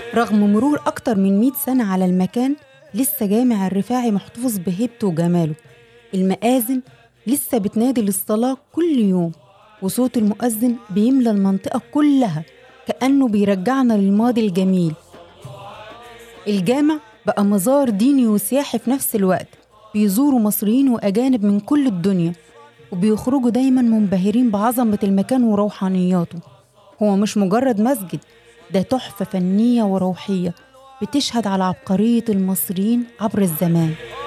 رغم مرور أكتر من 100 سنة على المكان لسه جامع الرفاعي محتفظ بهيبته وجماله المآذن لسه بتنادي للصلاة كل يوم وصوت المؤذن بيملى المنطقة كلها كأنه بيرجعنا للماضي الجميل الجامع بقى مزار ديني وسياحي في نفس الوقت بيزوروا مصريين وأجانب من كل الدنيا وبيخرجوا دايما منبهرين بعظمة المكان وروحانياته هو مش مجرد مسجد ده تحفة فنية وروحية بتشهد على عبقرية المصريين عبر الزمان